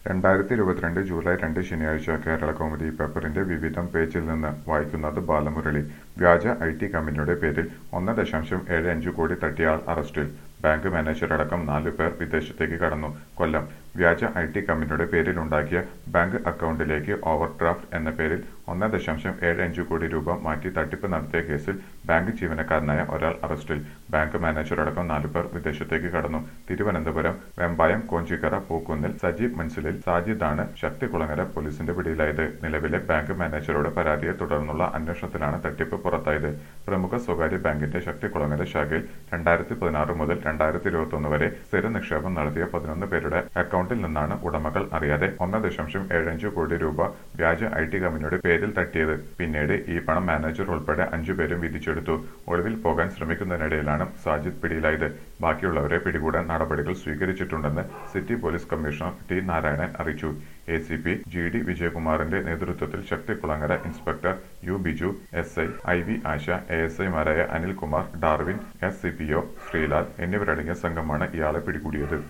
രണ്ടായിരത്തി ഇരുപത്തിരണ്ട് ജൂലൈ രണ്ട് ശനിയാഴ്ച കേരളകൗമുദി പേപ്പറിന്റെ വിവിധം പേജിൽ നിന്ന് വായിക്കുന്നത് ബാലമുരളി വ്യാജ ഐ ടി കമ്പനിയുടെ പേരിൽ ഒന്ന് ദശാംശം ഏഴ് അഞ്ച് കോടി തട്ടിയ ആൾ അറസ്റ്റിൽ ബാങ്ക് മാനേജറടക്കം നാലു പേർ വിദേശത്തേക്ക് കടന്നു കൊല്ലം വ്യാജ ഐ ടി കമ്പനിയുടെ പേരിലുണ്ടാക്കിയ ബാങ്ക് അക്കൗണ്ടിലേക്ക് ഓവർ ഡ്രാഫ്റ്റ് എന്ന പേരിൽ ഒന്ന് ദശാംശം ഏഴ് അഞ്ച് കോടി രൂപ മാറ്റി തട്ടിപ്പ് നടത്തിയ കേസിൽ ബാങ്ക് ജീവനക്കാരനായ ഒരാൾ അറസ്റ്റിൽ ബാങ്ക് മാനേജറടക്കം നാലു പേർ വിദേശത്തേക്ക് കടന്നു തിരുവനന്തപുരം വെമ്പായം കോഞ്ചിക്കര പൂക്കുന്നിൽ സജീവ് മൻസിലിൽ സാജിദാണ് ശക്തികുളങ്ങര പോലീസിന്റെ പിടിയിലായത് നിലവിലെ ബാങ്ക് മാനേജറുടെ പരാതിയെ തുടർന്നുള്ള അന്വേഷണത്തിലാണ് തട്ടിപ്പ് പുറത്തായത് പ്രമുഖ സ്വകാര്യ ബാങ്കിന്റെ ശക്തികുളങ്ങര ശാഖയിൽ രണ്ടായിരത്തി പതിനാറ് മുതൽ രണ്ടായിരത്തി ഇരുപത്തി ഒന്ന് വരെ സ്ഥിര നിക്ഷേപം നടത്തിയ പതിനൊന്ന് പേരുടെ അക്കൗണ്ടിൽ നിന്നാണ് ഉടമകൾ അറിയാതെ ഒന്ന് ദശാംശം ഏഴഞ്ച് കോടി രൂപ വ്യാജ ഐ ടി കമ്പനിയുടെ പേരിൽ തട്ടിയത് പിന്നീട് ഈ പണം മാനേജർ ഉൾപ്പെടെ അഞ്ചുപേരും വിധിച്ചെടുത്തു ഒളിവിൽ പോകാൻ ശ്രമിക്കുന്നതിനിടയിലാണ് സാജിദ് പിടിയിലായത് ബാക്കിയുള്ളവരെ പിടികൂടാൻ നടപടികൾ സ്വീകരിച്ചിട്ടുണ്ടെന്ന് city police commissioner T Narayanan അറിയിച്ചു A C P G D വിജയകുമാറിന്റെ നേതൃത്വത്തിൽ Sakthikulangara inspector U Biju S I I V Asha A S ഐമാരായ Anilkumar Darwin S C P O Sreelal എന്നിവരടങ്ങിയ സംഘമാണ് ഇയാളെ പിടികൂടിയത്